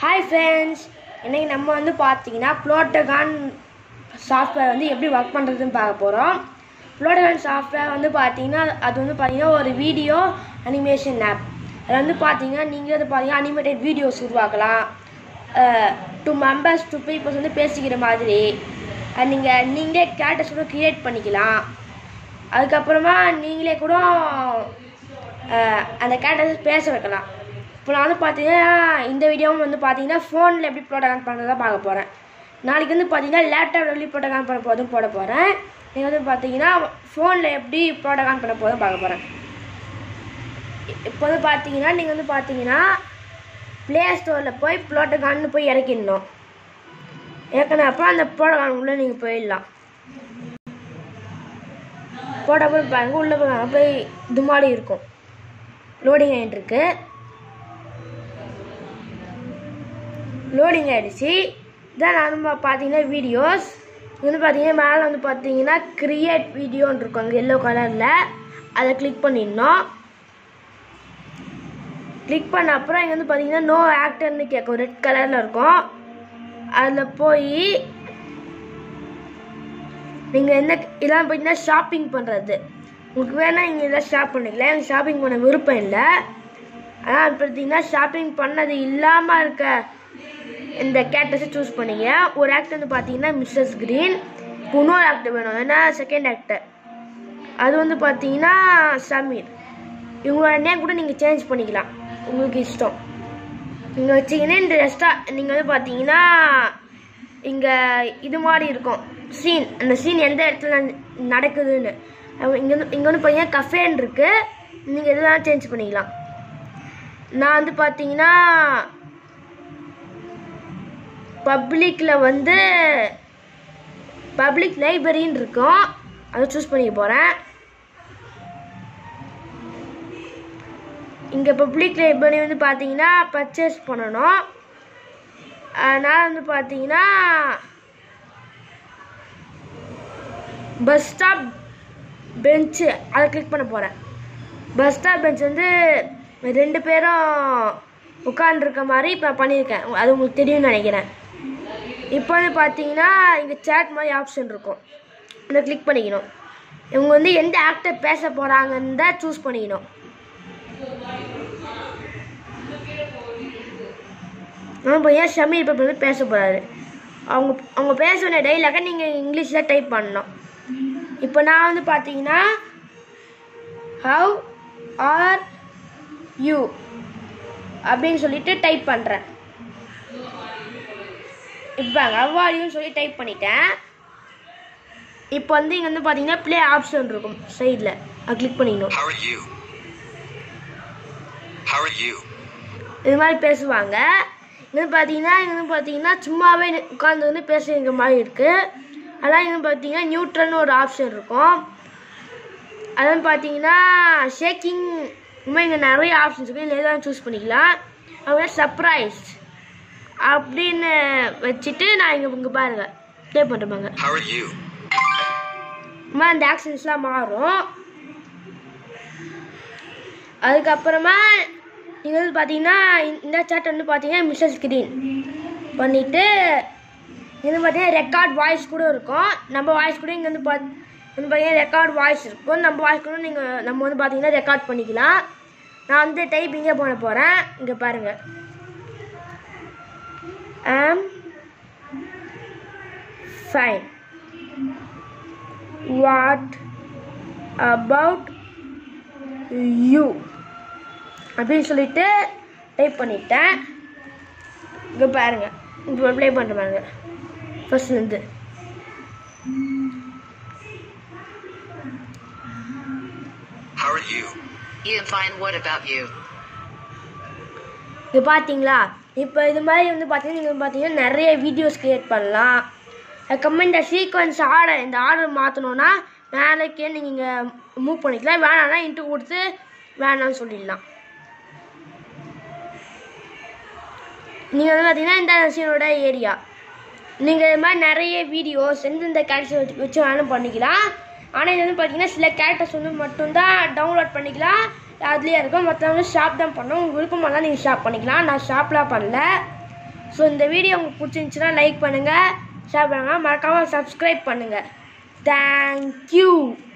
Hi friends இன்னைக்கு நம்ம வந்து பார்த்தீங்கன்னா ப்ளோட்டகான் சாஃப்ட்வேர் வந்து எப்படி ஒர்க் பண்ணுறதுன்னு பார்க்க போகிறோம் ப்ளோட்டகான் சாஃப்ட்வேர் வந்து பார்த்தீங்கன்னா அது வந்து பார்த்தீங்கன்னா ஒரு வீடியோ அனிமேஷன் ஆப் அது வந்து பார்த்தீங்கன்னா நீங்கள் வந்து பார்த்தீங்கன்னா அனிமேட்டட் வீடியோஸ் உருவாக்கலாம் டூ மெம்பர்ஸ் டூ பீப்புள்ஸ் வந்து பேசிக்கிற மாதிரி நீங்கள் நீங்களே கேரக்டர்ஸ் கூட க்ரியேட் பண்ணிக்கலாம் அதுக்கப்புறமா நீங்களே கூட அஹ், அந்த கேரக்டர்ஸ் பேச வைக்கலாம் இப்போ நான் வந்து பார்த்தீங்கன்னா இந்த வீடியோவும் வந்து பார்த்தீங்கன்னா ஃபோனில் எப்படி ப்ரோட்டகான் பண்ணுறதா பார்க்க போகிறேன் நாளைக்கு வந்து பார்த்தீங்கன்னா லேப்டாப்பில் எப்படி ப்ரோட்டகான் பண்ண போதும் போட போகிறேன் நீங்கள் வந்து பார்த்தீங்கன்னா ஃபோனில் எப்படி ப்ரோட்டகான் பண்ண போதும் பார்க்க போகிறேன் இப்போ வந்து பார்த்தீங்கன்னா நீங்கள் வந்து பார்த்தீங்கன்னா ப்ளே ஸ்டோரில் போய் ப்ளோட்டகான்னு போய் இறக்கிடணும் இறக்கின அப்புறம் அந்த ப்ரோட்டகான் உள்ளே நீங்கள் போயிடலாம் போட போய் பாருங்க உள்ளே போய் பாருங்க. போய் இது மாதிரி இருக்கும் லோடிங் ஆகிட்டு இருக்கு லோடிங் ஆகிடுச்சு இதான் நான் வந்து பார்த்தீங்கன்னா வீடியோஸ் இது வந்து பார்த்தீங்கன்னா மேலே வந்து பார்த்தீங்கன்னா கிரியேட் வீடியோன்னு இருக்கும் அங்கே எல்லோ கலரில் அதை கிளிக் பண்ணிடணும் கிளிக் பண்ண அப்புறம் இங்கே வந்து பார்த்தீங்கன்னா நோ ஆக்டர்னு கேட்கும் ரெட் கலரில் இருக்கும் அதில் போய் நீங்கள் என்ன இதெல்லாம் பார்த்தீங்கன்னா ஷாப்பிங் பண்ணுறது உங்களுக்கு வேணால் நீங்கள் இதெல்லாம் ஷாப் பண்ணிக்கலாம் எனக்கு ஷாப்பிங் பண்ண விருப்பம் இல்லை ஆனால் பார்த்தீங்கன்னா ஷாப்பிங் பண்ணது இல்லாமல் இருக்க இந்த கேரக்டர்ஸை சூஸ் பண்ணிங்க ஒரு ஆக்டர் வந்து பார்த்தீங்கன்னா மிஸ்ஸஸ் கிரீன் இன்னொரு ஆக்டர் வேணும் ஏன்னா செகண்ட் ஆக்டர் அது வந்து பார்த்தீங்கன்னா சமீர் இவங்களோட நேம் கூட நீங்கள் சேஞ்ச் பண்ணிக்கலாம் உங்களுக்கு இஷ்டம் நீங்கள் வச்சிங்கன்னா இந்த ரெஸ்டாக நீங்கள் வந்து பார்த்தீங்கன்னா இங்கே இது மாதிரி இருக்கும் சீன் அந்த சீன் எந்த இடத்துல நட- நடக்குதுன்னு இங்கே வந்து இங்கே வந்து பார்த்தீங்கன்னா கஃபேன் இருக்குது நீங்கள் இதெல்லாம் சேஞ்ச் பண்ணிக்கலாம் நான் வந்து பார்த்தீங்கன்னா பப்ளிக்கில் வந்து பப்ளிக் லைப்ரரின்னு இருக்கும் அதை சூஸ் பண்ணிக்க போகிறேன் இங்கே பப்ளிக் லைப்ரரி வந்து பார்த்தீங்கன்னா பர்ச்சேஸ் பண்ணணும் அதனால் வந்து பார்த்தீங்கன்னா பஸ் ஸ்டாப் பெஞ்சு அதை கிளிக் பண்ண போகிறேன் பஸ் ஸ்டாப் பெஞ்ச் வந்து ரெண்டு பேரும் உட்காந்துருக்க மாதிரி இப்போ பண்ணியிருக்கேன் அது உங்களுக்கு தெரியும்னு நினைக்கிறேன் இப்போ வந்து பார்த்தீங்கன்னா இங்கே சேட் மாதிரி ஆப்ஷன் இருக்கும் அதை கிளிக் பண்ணிக்கணும் இவங்க வந்து எந்த ஆக்டர் பேச போகிறாங்கன்னு தான் சூஸ் பண்ணிக்கணும் நம்ம பையன் ஷமீர் இப்போ வந்து பேச போகிறாரு அவங்க அவங்க பேச வேண்டிய டைலாக நீங்கள் இங்கிலீஷில் டைப் பண்ணணும் இப்போ நான் வந்து பார்த்தீங்கன்னா ஹவ் ஆர் யூ அப்படின்னு சொல்லிட்டு டைப் பண்ணுறேன் இப்போ ஹவ் ஆர் யூன்னு சொல்லி டைப் பண்ணிட்டேன் இப்போ வந்து இங்கே வந்து பார்த்தீங்கன்னா ப்ளே ஆப்ஷன் இருக்கும் சைடில் அது கிளிக் பண்ணிக்கணும் How are you? How are you? இது மாதிரி பேசுவாங்க இங்க வந்து பார்த்தீங்கன்னா இங்க வந்து பார்த்தீங்கன்னா சும்மாவே உட்காந்து வந்து பேசுகிற மாதிரி இருக்குது அதான் இங்க வந்து பார்த்தீங்கன்னா நியூட்ரல்னு ஒரு ஆப்ஷன் இருக்கும் அது வந்து பார்த்தீங்கன்னா ஷேக்கிங் இந்த மாதிரி இங்கே நிறைய ஆப்ஷன்ஸ் இருக்குது இதில் எதாவது சூஸ் பண்ணிக்கலாம் அப்புறம் சர்ப்ரைஸ் அப்படின்னு வச்சுட்டு நான் இங்கே இங்கே பாருங்க ப்ளே பண்ணுறேன் How are you? இந்த மாதிரி அந்த ஆக்ஷன்ஸ்லாம் மாறும் அதுக்கப்புறமா நீங்கள் வந்து பார்த்தீங்கன்னா இந்த- இந்த சாட் வந்து பார்த்தீங்கன்னா மிஸ்ஸஸ் ஸ்க்ரீன் பண்ணிவிட்டு இது பார்த்தீங்கன்னா ரெக்கார்ட் வாய்ஸ் கூட இருக்கும் நம்ம வாய்ஸ் கூட இங்கே வந்து பார்த்து வந்து பார்த்தீங்கன்னா ரெக்கார்ட் வாய்ஸ் இருக்கும் நம்ம வாய்ஸ் கூட நீங்கள் நம்ம வந்து பார்த்தீங்கன்னா ரெக்கார்ட் பண்ணிக்கலாம் நான் வந்து டைப்பிங்கே பண்ண போகிறேன் இங்கே பாருங்கள் am fine what about you அப்படின்னு சொல்லிட்டு டைப் பண்ணிட்டேன் இங்கே பாருங்க இப்போ ப்ளே பண்ணுற பாருங்க ஃபர்ஸ்ட்லேருந்து How are you? Ian fine, what about you? இது பார்த்தீங்களா இப்போ இது மாதிரி வந்து பார்த்தீங்கன்னா நீங்கள் பார்த்தீங்கன்னா நிறைய வீடியோஸ் கிரியேட் பண்ணலாம் அதுக்கப்புறமா இந்த சீக்வன்ஸ் ஆர்டர் இந்த ஆர்டர் மாற்றணுன்னா மேலேக்கே நீங்கள் இங்கே மூவ் பண்ணிக்கலாம் வேணாம்னா இன்ட்டு கொடுத்து வேணாம்னு சொல்லிடலாம் நீங்கள் வந்து பார்த்தீங்கன்னா இந்த சீனோட ஏரியா நீங்கள் இது மாதிரி நிறைய வீடியோஸ் எந்தெந்த கேரக்டர்ஸ் வச்சு வச்சு வேணும் பண்ணிக்கலாம் ஆனால் இது வந்து பார்த்தீங்கன்னா சில கேரக்டர்ஸ் வந்து மட்டும்தான் டவுன்லோட் பண்ணிக்கலாம் அதுலேயே இருக்கும் மற்றவங்க ஷாப் தான் பண்ணணும் உங்களுக்கு விருப்பமாக தான் நீங்கள் ஷாப் பண்ணிக்கலாம் நான் ஷாப்லாம் பண்ணல ஸோ இந்த வீடியோ உங்களுக்கு பிடிச்சிருந்துச்சுன்னா லைக் பண்ணுங்கள் ஷேர் பண்ணுங்கள் மறக்காமல் சப்ஸ்கிரைப் பண்ணுங்கள் தேங்க்யூ